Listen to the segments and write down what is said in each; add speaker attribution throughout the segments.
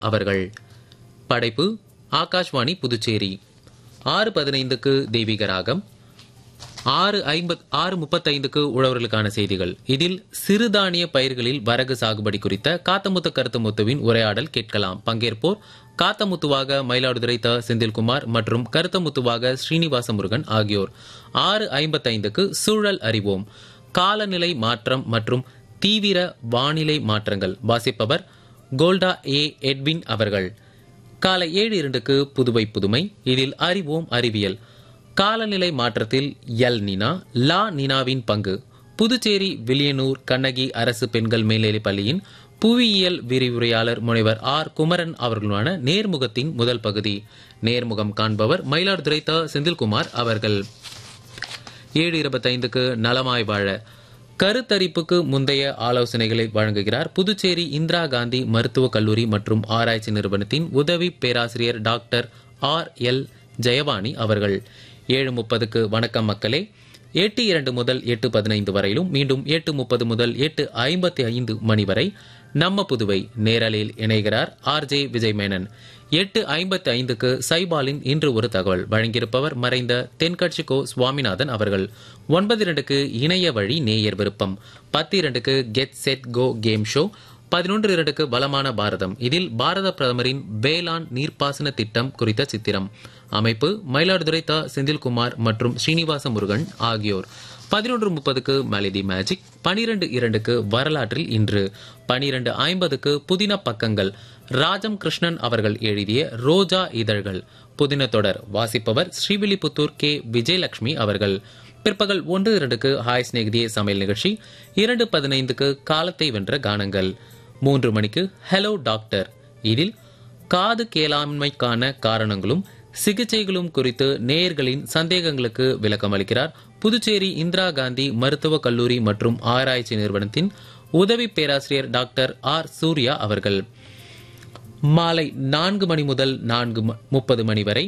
Speaker 1: அவர்கள் படைப்பு ஆகாஷ்வாணி புதுச்சேரி ஆறு பதினைந்துக்கு தெய்வீக ராகம் ஆறு ஐம்பத் ஆறு முப்பத்தைந்துக்கு உழவர்களுக்கான செய்திகள் இதில் சிறுதானிய பயிர்களில் வரகு சாகுபடி குறித்த காத்தமுத்து கருத்தமுத்துவின் உரையாடல் கேட்கலாம் பங்கேற்போர் காத்தமுத்துவாக மயிலாடுதுறை த செந்தில்குமார் மற்றும் கருத்தமுத்துவாக ஸ்ரீனிவாச முருகன் ஆகியோர் ஆறு ஐம்பத்தைந்துக்கு சூழல் அறிவோம் காலநிலை மாற்றம் மற்றும் தீவிர வானிலை மாற்றங்கள் வாசிப்பவர் கோல்டா ஏ எட்வின் அவர்கள் காலை ஏழு இரண்டுக்கு புதுவை புதுமை இதில் அறிவோம் அறிவியல் காலநிலை மாற்றத்தில் எல் நினா லா நினாவின் பங்கு புதுச்சேரி வில்லியனூர் கண்ணகி அரசு பெண்கள் மேல்நிலைப் பள்ளியின் புவியியல் விரிவுரையாளர் முனைவர் ஆர் குமரன் அவர்களுடனான நேர்முகத்தின் முதல் பகுதி நேர்முகம் காண்பவர் மயிலாடுதுறை த செந்தில்குமார் அவர்கள் ஏழு இருபத்தைந்துக்கு நலமாய் வாழ கருத்தரிப்புக்கு முந்தைய ஆலோசனைகளை வழங்குகிறார் புதுச்சேரி இந்திரா காந்தி மருத்துவக் கல்லூரி மற்றும் ஆராய்ச்சி நிறுவனத்தின் உதவி பேராசிரியர் டாக்டர் ஆர் எல் ஜெயவாணி அவர்கள் ஏழு முப்பதுக்கு வணக்கம் மக்களே எட்டு இரண்டு முதல் எட்டு பதினைந்து வரையிலும் மீண்டும் எட்டு முப்பது முதல் எட்டு ஐம்பத்தி ஐந்து மணி வரை நம்ம புதுவை நேரலில் இணைகிறார் ஆர் ஜே விஜய் மேனன் எட்டு ஐம்பத்தி ஐந்துக்கு சைபாலின் இன்று ஒரு தகவல் வழங்கியிருப்பவர் மறைந்த தென்கட்சி கோ சுவாமிநாதன் அவர்கள் ஒன்பது இரண்டுக்கு இணைய வழி நேயர் விருப்பம் பத்து இரண்டுக்கு get set go game show பதினொன்று இரண்டுக்கு பலமான பாரதம் இதில் பாரத பிரதமரின் வேளாண் நீர்ப்பாசன திட்டம் குறித்த சித்திரம் அமைப்பு மயிலாடுதுறை த செந்தில்குமார் மற்றும் ஸ்ரீனிவாச முருகன் ஆகியோர் பதினொன்று முப்பதுக்கு மெலடி மேஜிக் பனிரெண்டு இரண்டுக்கு வரலாற்றில் இன்று பனிரெண்டு ஐம்பதுக்கு புதின பக்கங்கள் ராஜம் கிருஷ்ணன் அவர்கள் எழுதிய ரோஜா இதழ்கள் புதின தொடர் வாசிப்பவர் ஸ்ரீவில்லிபுத்தூர் கே விஜயலட்சுமி அவர்கள் பிற்பகல் ஒன்று இரண்டுக்கு ஹாய் ஸ்நேகிதியே சமையல் நிகழ்ச்சி இரண்டு பதினைந்துக்கு காலத்தை வென்ற கானங்கள் மூன்று மணிக்கு ஹலோ டாக்டர் இதில் காது கேளாண்மைக்கான காரணங்களும் சிகிச்சைகளும் குறித்து நேயர்களின் சந்தேகங்களுக்கு விளக்கம் அளிக்கிறார் புதுச்சேரி இந்திரா காந்தி மருத்துவக் கல்லூரி மற்றும் ஆராய்ச்சி நிறுவனத்தின் உதவி பேராசிரியர் டாக்டர் ஆர் சூர்யா அவர்கள் மாலை நான்கு மணி முதல் நான்கு முப்பது மணி வரை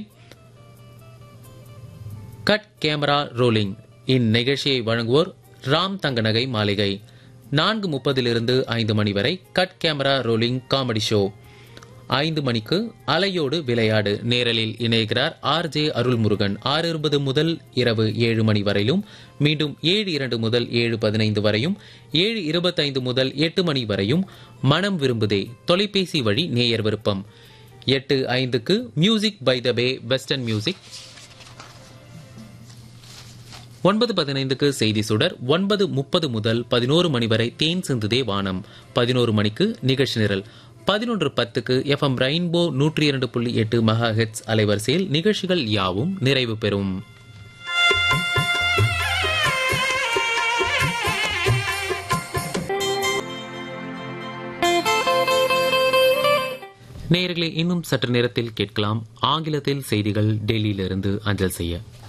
Speaker 1: கட் கேமரா ரோலிங் இந்நிகழ்ச்சியை வழங்குவோர் ராம் தங்கநகை மாளிகை நான்கு முப்பதிலிருந்து ஐந்து மணி வரை cut camera rolling comedy show ஐந்து மணிக்கு அலையோடு விளையாடு நேரலில் இணைகிறார் ஆர் ஜே அருள்முருகன் ஆறு இருபது முதல் இரவு ஏழு மணி வரையிலும் மீண்டும் ஏழு இரண்டு முதல் ஏழு பதினைந்து வரையும் ஏழு இருபத்தைந்து முதல் எட்டு மணி வரையும் மனம் விரும்புதே தொலைபேசி வழி நேயர் விருப்பம் எட்டு ஐந்துக்கு music by the bay western music ஒன்பது பதினைந்துக்கு செய்தி சுடர் ஒன்பது முப்பது முதல் பதினோரு மணி வரை தேன் சிந்துதே வானம் பதினோரு மணிக்கு நிகழ்ச்சி நிரல் பதினொன்று பத்துக்கு எஃப்எம் ரெயின்போ நூற்றி இரண்டு புள்ளி எட்டு மெகா ஹெட்ஸ் அலைவரிசையில் நிகழ்ச்சிகள் யாவும் நிறைவு பெறும் நேயர்களே இன்னும் சற்று நேரத்தில் கேட்கலாம் ஆங்கிலத்தில் செய்திகள் டெல்லியிலிருந்து அஞ்சல் செய்ய